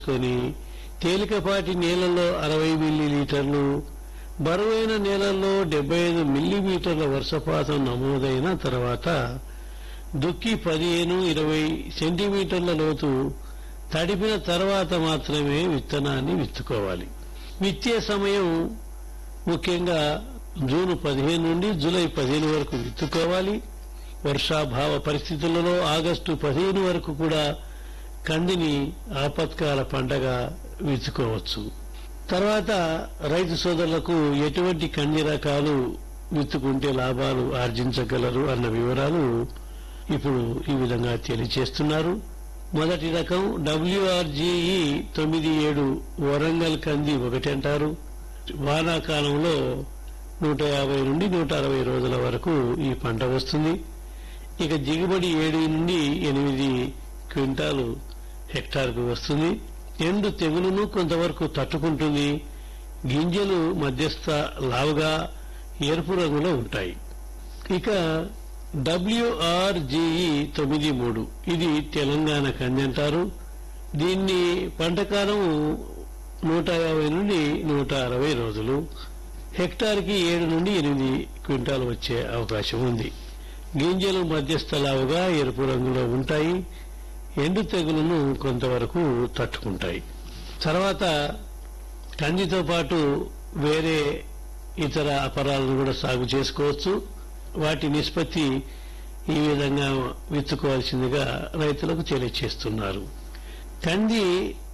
కొని తేలికపాటి నేలల్లో అరవై మిల్లీలీటర్లు బరువైన నేలల్లో డెబ్బై ఐదు మిల్లీమీటర్ల వర్షపాతం నమోదైన తర్వాత దుక్కి పదిహేను ఇరవై సెంటీమీటర్ల లోతు తడిపిన తర్వాత మాత్రమే విత్తనాన్ని విత్తుకోవాలి విత్తే సమయం ముఖ్యంగా జూన్ పదిహేను నుండి జూలై పదిహేను వరకు విత్తుకోవాలి వర్షాభావ పరిస్థితులలో ఆగస్టు పదిహేను వరకు కూడా కందిని ఆపత్కాల పంటగా విత్తుకోవచ్చు తర్వాత రైతు సోదరులకు ఎటువంటి కంది రకాలు విత్తుకుంటే లాభాలు ఆర్జించగలరు అన్న వివరాలు ఇప్పుడు ఈ విధంగా తెలియచేస్తున్నారు మొదటి రకం డబ్ల్యూఆర్జీఈ తొమ్మిది ఏడు వరంగల్ కంది ఒకటి అంటారు వానాకాలంలో నూట యాభై నుండి నూట అరవై రోజుల వరకు ఈ పంట వస్తుంది ఇక దిగుబడి ఏడు నుండి ఎనిమిది క్వింటాలు హెక్టార్కు వస్తుంది ఎండు తెగులును కొంతవరకు తట్టుకుంటుంది గింజలు మధ్యస్థ లావుగా ఎరుపు రంగులో ఉంటాయి ఇక డబ్ల్యూఆర్జీఈ తొమ్మిది మూడు ఇది తెలంగాణ కంది అంటారు దీన్ని పంటకాలం నూట యాభై నుండి నూట అరవై రోజులు హెక్టార్కి ఏడు నుండి ఎనిమిది క్వింటాలు వచ్చే అవకాశం ఉంది గింజలు మధ్యస్థ లావుగా ఎరుపు రంగులో ఉంటాయి ఎండు తెగులను కొంతవరకు తట్టుకుంటాయి తర్వాత కందితో పాటు వేరే ఇతర అపరాలను కూడా సాగు చేసుకోవచ్చు వాటి నిష్పత్తి ఈ విధంగా విత్తుకోవాల్సిందిగా రైతులకు తెలియచేస్తున్నారు కంది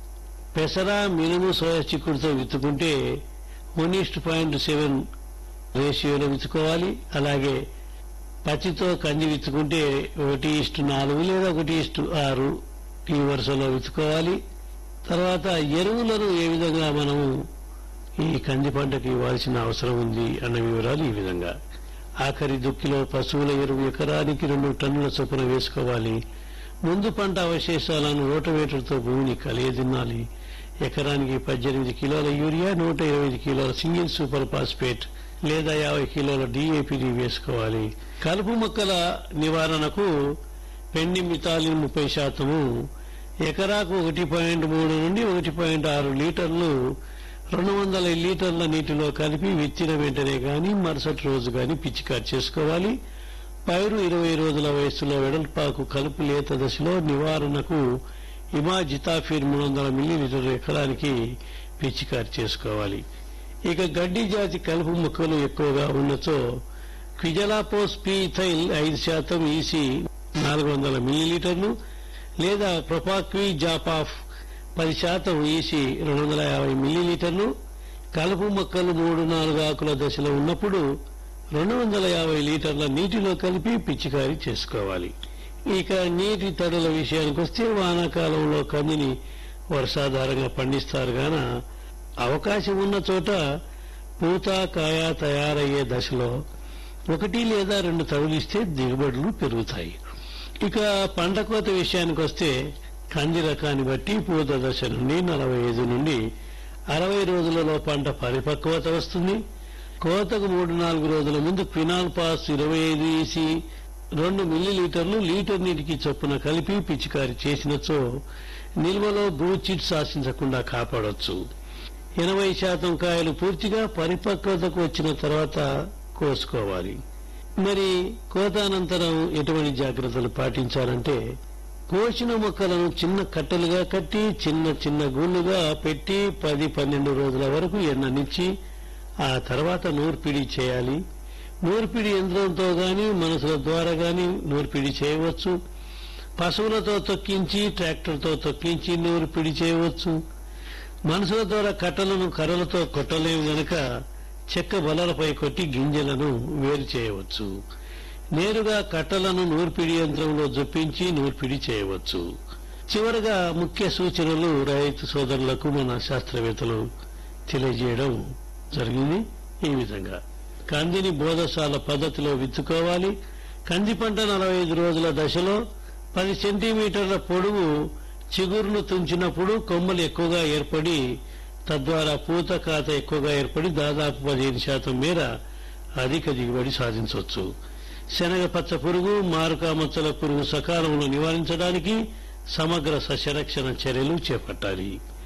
పెసర మినుము సోయా చిక్కుడుతో విత్తుకుంటే వన్ ఈస్ట్ పాయింట్ సెవెన్ రేషియోలో విత్తుకోవాలి అలాగే పత్తితో కంది విత్తుకుంటే ఒకటి ఇష్టు నాలుగు లేదా ఒకటి ఇష్టు ఆరు ఈ వరుసలో విత్తుకోవాలి తర్వాత ఎరువులను ఏ విధంగా మనము ఈ కంది పంటకు ఇవ్వాల్సిన అవసరం ఉంది అన్న వివరాలు ఈ విధంగా ఆఖరి దుక్కిలో పశువుల ఎరువు ఎకరానికి రెండు టన్నుల చొప్పున వేసుకోవాలి ముందు పంట అవశేషాలను రోటవేటర్తో భూమిని కలియదిన్నాలి ఎకరానికి పద్దెనిమిది కిలోల యూరియా నూట ఇరవై కిలోల సింగిల్ సూపర్ ఫాస్ఫేట్ లేదా యాభై కిలోల డిఏపిని వేసుకోవాలి కలుపు మొక్కల నివారణకు పెండి మితాలిన్ ముప్పై శాతము ఎకరాకు ఒకటి పాయింట్ మూడు నుండి ఒకటి పాయింట్ ఆరు లీటర్లు రెండు వందల లీటర్ల నీటిలో కలిపి విత్తిన వెంటనే గాని మరుసటి రోజు గాని పిచికారి చేసుకోవాలి పైరు ఇరవై రోజుల వయస్సులో వెడల్పాకు కలుపు లేత దశలో నివారణకు ఇమాజితాఫిర్ మూడు వందల మిల్లీలీటర్ ఎకరానికి పిచికారి చేసుకోవాలి ఇక గడ్డి జాతి కలుపు మొక్కలు ఎక్కువగా ఉన్నచో క్విజలాపోస్ పీథైల్ ఐదు శాతం ఈసీ నాలుగు వందల మిల్లీలీటర్లు లేదా ప్రొపాక్వి జాపాఫ్ పది శాతం ఈసీ రెండు వందల యాభై మిల్లీలీటర్లు కలుపు మొక్కలు మూడు నాలుగు ఆకుల దశలో ఉన్నప్పుడు రెండు వందల యాభై లీటర్ల నీటిలో కలిపి పిచికారీ చేసుకోవాలి ఇక నీటి తడుల విషయానికి వస్తే వానాకాలంలో కందిని వర్షాధారంగా పండిస్తారు గాన అవకాశం ఉన్న చోట పూత కాయ తయారయ్యే దశలో ఒకటి లేదా రెండు తడులిస్తే దిగుబడులు పెరుగుతాయి ఇక పంట కోత విషయానికి వస్తే కంది రకాన్ని బట్టి పూత దశ నుండి నలభై ఐదు నుండి అరవై రోజులలో పంట పరిపక్వత వస్తుంది కోతకు మూడు నాలుగు రోజుల ముందు క్వినాల్ పాస్ ఇరవై ఐదు ఈసి రెండు మిల్లీలీటర్లు లీటర్ నీటికి చొప్పున కలిపి పిచికారి చేసినచో నిల్వలో బ్రూచిట్ శాసించకుండా కాపాడొచ్చు ఎనభై శాతం కాయలు పూర్తిగా పరిపక్వతకు వచ్చిన తర్వాత కోసుకోవాలి మరి కోత అనంతరం ఎటువంటి జాగ్రత్తలు పాటించాలంటే కోసిన మొక్కలను చిన్న కట్టెలుగా కట్టి చిన్న చిన్న గూళ్ళుగా పెట్టి పది పన్నెండు రోజుల వరకు ఎండనిచ్చి ఆ తర్వాత నూర్పిడి చేయాలి నూర్పిడి యంత్రంతో గాని మనసుల ద్వారా గాని నూర్పిడి చేయవచ్చు పశువులతో తొక్కించి ట్రాక్టర్తో తొక్కించి నూర్పిడి చేయవచ్చు మనుషుల ద్వారా కట్టలను కర్రలతో కొట్టలేము గనక చెక్క బలలపై కొట్టి గింజలను వేరు చేయవచ్చు నేరుగా కట్టలను నూర్పిడి యంత్రంలో జొప్పించి నూర్పిడి చేయవచ్చు చివరగా ముఖ్య సూచనలు రైతు సోదరులకు మన శాస్త్రవేత్తలు తెలియజేయడం జరిగింది ఈ విధంగా కందిని బోధశాల పద్ధతిలో విత్తుకోవాలి కంది పంట నలభై ఐదు రోజుల దశలో పది సెంటీమీటర్ల పొడవు చిగురును తుంచినప్పుడు కొమ్మలు ఎక్కువగా ఏర్పడి తద్వారా పూత కాత ఎక్కువగా ఏర్పడి దాదాపు పదిహేను శాతం మేర అధిక దిగుబడి సాధించవచ్చు శనగ పచ్చ పురుగు మారుకా మచ్చల పురుగు సకాలంలో నివారించడానికి సమగ్ర సస్యరక్షణ చర్యలు చేపట్టాలి